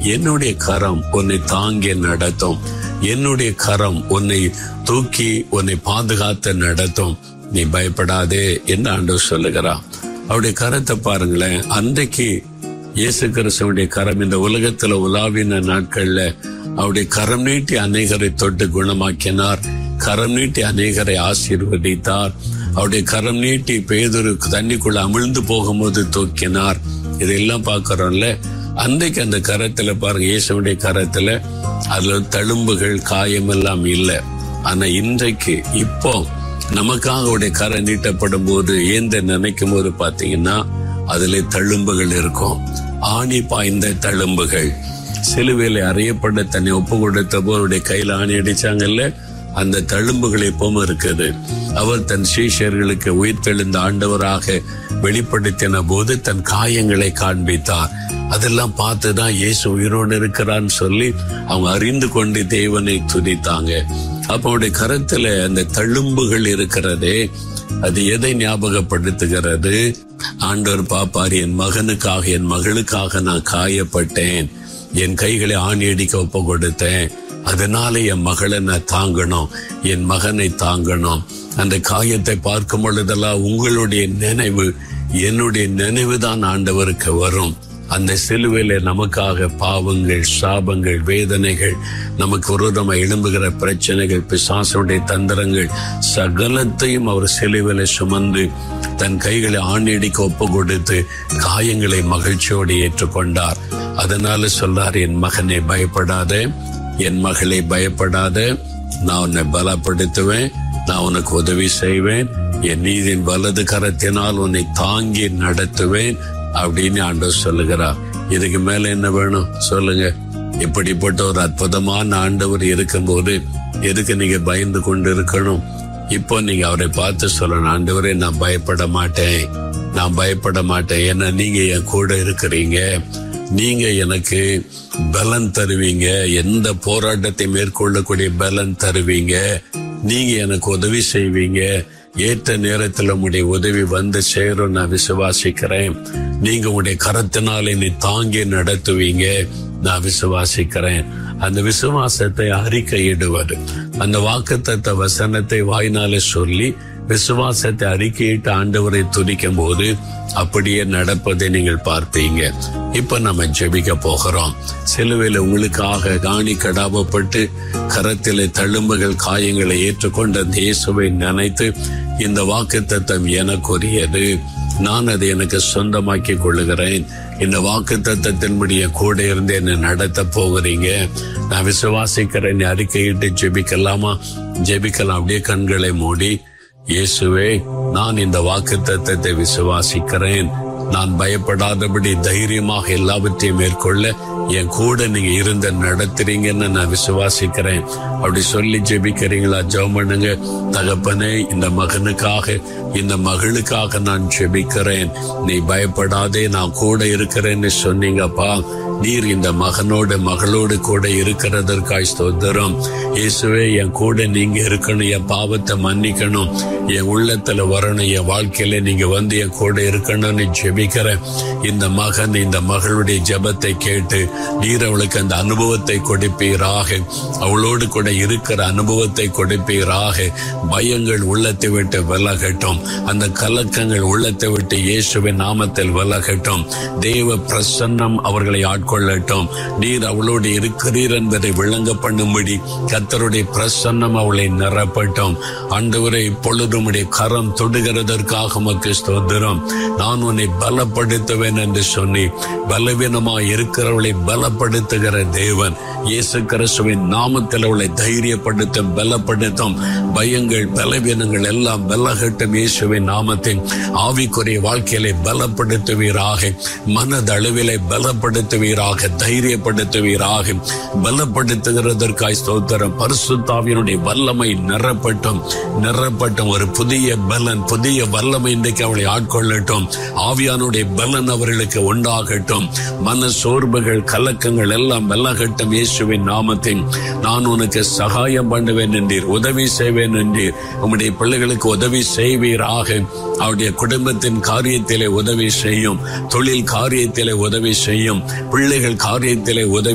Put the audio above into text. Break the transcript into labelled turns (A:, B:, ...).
A: என்னுடைய கரம் உன்னை தாங்கி நடத்தும் என்னுடைய கரம் உன்னை தூக்கி உன்னை பாதுகாத்து நடத்தும் நீ பயப்படாதே என்று ஆண்டவர் சொல்லுகிறார் அவருடைய கரத்தை பாருங்களேன் அன்றைக்கு இயேசு கிறிஸ்துவனுடைய கரம் இந்த உலகத்துல உலாவின நாட்கள்ல அவருடைய கரம் நீட்டி அநேகரை தொட்டு குணமாக்கினார் கரம் நீட்டி அநேகரை ஆசீர்வதித்தார் அவருடைய கரம் நீட்டி பேதொரு தண்ணிக்குள்ள அமிழ்ந்து போகும்போது தூக்கினார் இதெல்லாம் பார்க்கறோம்ல அன்றைக்கு அந்த கரத்துல பாருங்க இயேசுடைய கரத்துல அதுல தழும்புகள் காயம் எல்லாம் இல்லை ஆனா இன்றைக்கு இப்போ நமக்காக அவருடைய கரை நீட்டப்படும் போது ஏந்த நினைக்கும் போது பாத்தீங்கன்னா அதுல தழும்புகள் இருக்கும் ஆணி பாய்ந்த தழும்புகள் சிலுவையில அறியப்பட்ட தன்னை ஒப்பு கொடுத்த போது அவருடைய கையில ஆணி அடிச்சாங்கல்ல அந்த தழும்புகள் எப்பவும் இருக்குது அவர் தன் சீஷர்களுக்கு உயிர்த்தெழுந்த ஆண்டவராக வெளிப்படுத்தின போது தன் காயங்களை காண்பித்தார் அதெல்லாம் பார்த்துதான் இயேசு உயிரோடு இருக்கிறான்னு சொல்லி அவங்க அறிந்து கொண்டு தேவனை துதித்தாங்க அப்ப அவருடைய கரத்துல அந்த தழும்புகள் இருக்கிறதே அது எதை ஞாபகப்படுத்துகிறது ஆண்டவர் பாப்பார் என் மகனுக்காக என் மகளுக்காக நான் காயப்பட்டேன் என் கைகளை ஆணி அடிக்க ஒப்பு கொடுத்தேன் அதனால என் மகளை நான் தாங்கணும் என் மகனை தாங்கணும் அந்த காயத்தை பார்க்கும் பொழுதெல்லாம் உங்களுடைய நினைவு என்னுடைய நினைவு தான் ஆண்டவருக்கு வரும் அந்த சிலுவையில நமக்காக பாவங்கள் சாபங்கள் வேதனைகள் நமக்கு விரோதமாக எழும்புகிற பிரச்சனைகள் பிசாசனுடைய தந்திரங்கள் சகலத்தையும் அவர் சிலுவையில சுமந்து தன் கைகளை ஆணியடிக்க ஒப்பு கொடுத்து காயங்களை மகிழ்ச்சியோடு ஏற்றுக்கொண்டார் அதனால சொல்றார் என் மகனை பயப்படாத என் மகளை பயப்படாத நான் உன்னை பலப்படுத்துவேன் நான் உனக்கு உதவி செய்வேன் என் நீதின் வலது கரத்தினால் உன்னை தாங்கி நடத்துவேன் அப்படின்னு ஆண்டவர் சொல்லுகிறார் இதுக்கு மேல என்ன வேணும் சொல்லுங்க இப்படிப்பட்ட ஒரு அற்புதமான ஆண்டவர் இருக்கும்போது எதுக்கு நீங்க பயந்து கொண்டு இருக்கணும் இப்போ நீங்க அவரை பார்த்து சொல்லணும் ஆண்டவரே நான் பயப்பட மாட்டேன் நான் பயப்பட மாட்டேன் ஏன்னா நீங்க என் கூட இருக்கிறீங்க நீங்க எனக்கு பலன் தருவீங்க எந்த போராட்டத்தை மேற்கொள்ளக்கூடிய பலன் தருவீங்க நீங்க எனக்கு உதவி செய்வீங்க ஏற்ற நேரத்தில் உங்களுடைய உதவி வந்து சேரும் நான் விசுவாசிக்கிறேன் நீங்க உங்களுடைய கரத்தினால் என்னை தாங்கி நடத்துவீங்க நான் விசுவாசிக்கிறேன் அந்த விசுவாசத்தை அறிக்கையிடுவது அந்த வாக்குத்தத்த வசனத்தை வாய்னாலே சொல்லி விசுவாசத்தை அறிக்கையிட்டு ஆண்டவரை துதிக்கும் போது அப்படியே நடப்பதை நீங்கள் பார்ப்பீங்க இப்ப நம்ம ஜெபிக்க போகிறோம் சிலுவையில் உங்களுக்காக காணி கடாபப்பட்டு கரத்திலே தழும்புகள் காயங்களை ஏற்றுக்கொண்ட அந்த இயேசுவை நினைத்து இந்த வாக்கு தத்தம் எனக்குரியது நான் அதை எனக்கு சொந்தமாக்கி கொள்ளுகிறேன் இந்த வாக்கு தத்தத்தின்படிய கூட இருந்து என்னை நடத்த போகிறீங்க நான் விசுவாசிக்கிறேன் அறிக்கையிட்டு ஜெபிக்கலாமா ஜெபிக்கலாம் அப்படியே கண்களை மூடி இயேசுவே நான் இந்த வாக்கு தத்தத்தை விசுவாசிக்கிறேன் நான் பயப்படாதபடி தைரியமாக எல்லாவற்றையும் மேற்கொள்ள என் கூட நீங்க இருந்த நடத்துறீங்கன்னு நான் விசுவாசிக்கிறேன் அப்படி சொல்லி ஜெபிக்கிறீங்களா ஜெபம் பண்ணுங்க தகப்பனே இந்த மகனுக்காக இந்த மகளுக்காக நான் ஜெபிக்கிறேன் நீ பயப்படாதே நான் கூட இருக்கிறேன்னு சொன்னீங்கப்பா நீர் இந்த மகனோடு மகளோடு கூட இருக்கிறதற்காய் ஸ்தோத்திரம் இயேசுவே என் கூட நீங்க இருக்கணும் என் பாவத்தை மன்னிக்கணும் என் உள்ளத்துல வரணும் என் வாழ்க்கையில நீங்க வந்து என் கூட இருக்கணும்னு ஜெபிக்கிறேன் இந்த மகன் இந்த மகளுடைய ஜெபத்தை கேட்டு நீர் அவளுக்கு அந்த அனுபவத்தை கொடுப்பீராக அவளோடு கூட இருக்கிற அனுபவத்தை கொடுப்பீராக பயங்கள் உள்ளத்தை விட்டு விலகட்டும் அந்த கலக்கங்கள் உள்ளத்தை விட்டு இயேசுவின் நாமத்தில் விலகட்டும் தேவ பிரசன்னம் அவர்களை ஆட்கொள்ளட்டும் நீர் அவளோடு இருக்கிறீர் என்பதை விளங்க பண்ணும்படி கத்தருடைய பிரசன்னம் அவளை நிரப்பட்டும் ஆண்டவரை இப்பொழுது உம்முடைய கரம் தொடுகிறதற்காக உமக்கு ஸ்தோத்திரம் நான் உன்னை பலப்படுத்துவேன் என்று சொல்லி பலவீனமாய் இருக்கிறவளை பலப்படுத்துகிற தேவன் இயேசு கிறிஸ்துவின் நாமத்தில் அவளை தைரியப்படுத்தும் பலப்படுத்தும் பயங்கள் பலவீனங்கள் எல்லாம் பலகட்டும் இயேசுவின் நாமத்தின் ஆவிக்குரிய வாழ்க்கையிலே பலப்படுத்துவீராக மனதளவிலே பலப்படுத்துவீராக தைரியப்படுத்துவீராக பலப்படுத்துகிறதற்காய் ஸ்தோத்திரம் பரிசுத்தாவியனுடைய வல்லமை நிறப்பட்டும் நிறப்பட்டும் ஒரு புதிய பலன் புதிய வல்லமை இன்றைக்கு அவளை ஆட்கொள்ளட்டும் ஆவியானுடைய பலன் அவர்களுக்கு உண்டாகட்டும் மன சோர்வுகள் கலக்கங்கள் எல்லாம் விலகட்டும் இயேசுவின் நாமத்தின் நான் உனக்கு சகாயம் பண்ணுவேன் என்றீர் உதவி செய்வேன் என்றீர் உம்முடைய பிள்ளைகளுக்கு உதவி செய்வீராக அவருடைய குடும்பத்தின் காரியத்திலே உதவி செய்யும் தொழில் காரியத்திலே உதவி செய்யும் பிள்ளைகள் காரியத்திலே உதவி